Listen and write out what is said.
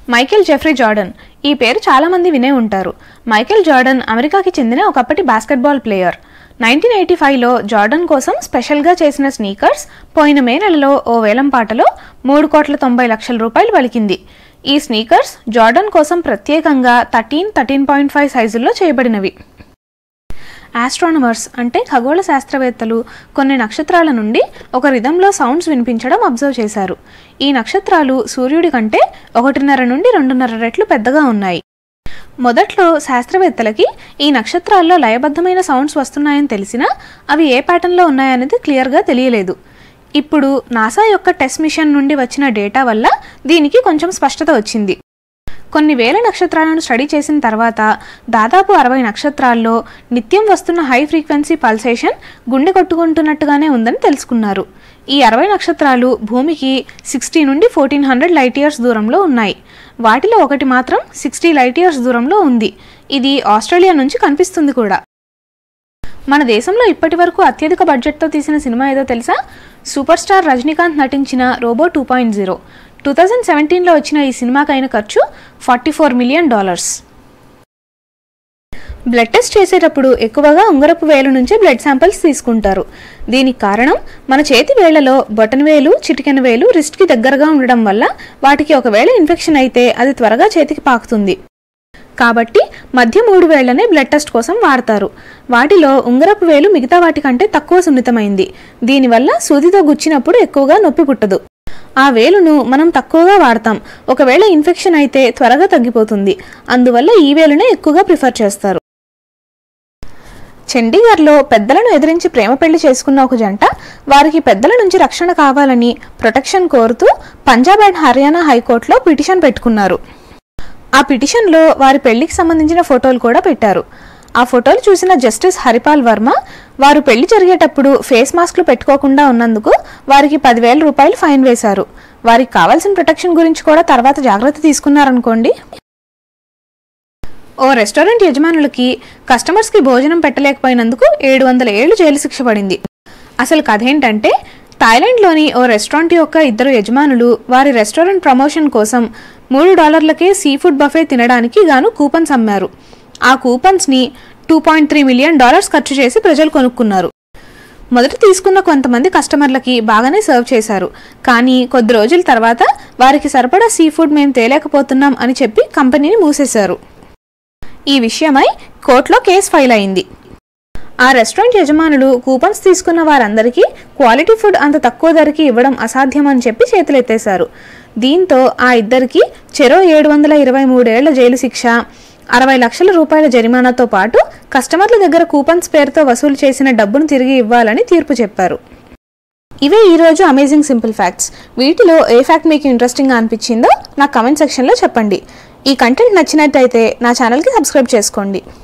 Michael Jeffrey Jordan ఈ పేరు చాలామంది వినే ఉంటారు మైకేల్ జార్డన్ అమెరికాకి చెందిన ఒకప్పటి బాస్కెట్బాల్ ప్లేయర్ నైన్టీన్ ఎయిటీ ఫైవ్లో జార్డన్ కోసం స్పెషల్గా చేసిన స్నీకర్స్ పోయిన మే నెలలో ఓ వేలం పాటలో మూడు కోట్ల తొంభై లక్షల రూపాయలు పలికింది ఈ స్నీకర్స్ జార్డన్ కోసం ప్రత్యేకంగా థర్టీన్ థర్టీన్ పాయింట్ ఫైవ్ సైజుల్లో చేయబడినవి ఆస్ట్రానమర్స్ అంటే ఖగోళ శాస్త్రవేత్తలు కొన్ని నక్షత్రాల నుండి ఒక రిధంలో సౌండ్స్ వినిపించడం అబ్జర్వ్ చేశారు ఈ నక్షత్రాలు సూర్యుడి కంటే ఒకటిన్నర నుండి రెండున్నర రెట్లు పెద్దగా ఉన్నాయి మొదట్లో శాస్త్రవేత్తలకి ఈ నక్షత్రాల్లో లయబద్ధమైన సౌండ్స్ వస్తున్నాయని తెలిసినా అవి ఏ ప్యాటర్న్లో ఉన్నాయనేది క్లియర్గా తెలియలేదు ఇప్పుడు నాసా యొక్క టెస్ట్ మిషన్ నుండి వచ్చిన డేటా వల్ల దీనికి కొంచెం స్పష్టత వచ్చింది కొన్ని వేల నక్షత్రాలను స్టడీ చేసిన తర్వాత దాదాపు అరవై నక్షత్రాల్లో నిత్యం వస్తున్న హై ఫ్రీక్వెన్సీ పల్సేషన్ గుండె కొట్టుకుంటున్నట్టుగానే ఉందని తెలుసుకున్నారు ఈ అరవై నక్షత్రాలు భూమికి సిక్స్టీ నుండి ఫోర్టీన్ హండ్రెడ్ లైట్ ఇయర్స్ దూరంలో ఉన్నాయి వాటిలో ఒకటి మాత్రం సిక్స్టీ లైట్ ఇయర్స్ దూరంలో ఉంది ఇది ఆస్ట్రేలియా నుంచి కనిపిస్తుంది కూడా మన దేశంలో ఇప్పటి వరకు అత్యధిక బడ్జెట్తో తీసిన సినిమా ఏదో తెలుసా సూపర్ స్టార్ రజనీకాంత్ నటించిన Robo two point zero two thousand సెవెంటీన్లో వచ్చిన ఈ సినిమాకైన ఖర్చు forty four million dollars blood test చేసేటప్పుడు ఎక్కువగా ఉంగరపు వేలు నుంచే బ్లడ్ శాంపిల్స్ తీసుకుంటారు దీనికి కారణం మన చేతి వేళ్లలో బొటన్ వేలు చిటికెన వేలు రిస్ట్కి దగ్గరగా ఉండడం వల్ల వాటికి ఒకవేళ ఇన్ఫెక్షన్ అయితే అది త్వరగా చేతికి పాకుతుంది కాబట్టి మధ్య మూడు వేళ్లనే బ్లడ్ టెస్ట్ కోసం వాడతారు వాటిలో ఉంగరపు వేలు మిగతా వాటికంటే తక్కువ సున్నితమైంది దీనివల్ల సూదితో గుచ్చినప్పుడు ఎక్కువగా నొప్పి పుట్టదు ఆ వేలును మనం తక్కువగా వాడతాం ఒకవేళ ఇన్ఫెక్షన్ అయితే త్వరగా తగ్గిపోతుంది అందువల్ల ఈ వేలునే ఎక్కువగా ప్రిఫర్ చేస్తారు చండీగఢ్లో పెద్దలను ఎదిరించి ప్రేమ పెళ్లి చేసుకున్న ఒక జంట వారికి పెద్దల నుంచి రక్షణ కావాలని ప్రొటెక్షన్ కోరుతూ పంజాబ్ అండ్ హర్యానా హైకోర్టులో పిటిషన్ పెట్టుకున్నారు ఆ పిటిషన్లో వారి పెళ్లికి సంబంధించిన ఫోటోలు కూడా పెట్టారు ఆ ఫోటోలు చూసిన జస్టిస్ హరిపాల్ వర్మ వారు పెళ్లి జరిగేటప్పుడు ఫేస్ మాస్క్లు పెట్టుకోకుండా ఉన్నందుకు వారికి పదివేల రూపాయలు ఫైన్ వేశారు వారికి కావాల్సిన ప్రొటెక్షన్ గురించి కూడా తర్వాత జాగ్రత్త తీసుకున్నారనుకోండి ఓ రెస్టారెంట్ యజమానులకి కస్టమర్స్కి భోజనం పెట్టలేకపోయినందుకు ఏడు వందల ఏళ్లు జైలు శిక్ష పడింది అసలు కథ ఏంటంటే థాయిలాండ్లోని ఓ రెస్టారెంట్ యొక్క ఇద్దరు యజమానులు వారి రెస్టారెంట్ ప్రమోషన్ కోసం మూడు డాలర్లకే సీ ఫుడ్ బఫే తినడానికి గాను కూపన్స్ అమ్మారు ఆ కూపన్స్ని two point three million dollars ఖర్చు చేసి ప్రజలు కొనుక్కున్నారు మొదట తీసుకున్న కొంతమంది కస్టమర్లకి బాగానే సర్వ్ చేశారు కానీ కొద్ది రోజుల తర్వాత వారికి సరిపడా సీ ఫుడ్ మేము తేలేకపోతున్నాం అని చెప్పి కంపెనీని మూసేశారు ఈ విషయమై కోర్టులో కేసు ఫైల్ అయింది ఆ రెస్టారెంట్ యజమానులు కూపన్స్ తీసుకున్న వారందరికీ క్వాలిటీ ఫుడ్ అంత తక్కువ ధరకి ఇవ్వడం అసాధ్యం అని చెప్పి చేతులెత్తేశారు దీంతో ఆ ఇద్దరికి చెరో ఏడు వందల ఇరవై మూడేళ్ల జైలు శిక్ష అరవై లక్షల రూపాయల జరిమానాతో పాటు కస్టమర్ల దగ్గర కూపన్స్ పేరుతో వసూలు చేసిన డబ్బును తిరిగి ఇవ్వాలని తీర్పు చెప్పారు ఇవే ఈరోజు అమేజింగ్ సింపుల్ ఫ్యాక్ట్స్ వీటిలో ఏ ఫ్యాక్ట్ మీకు ఇంట్రెస్టింగ్గా అనిపించిందో నా కమెంట్ సెక్షన్లో చెప్పండి ఈ కంటెంట్ నచ్చినట్టయితే నా ఛానల్కి సబ్స్క్రైబ్ చేసుకోండి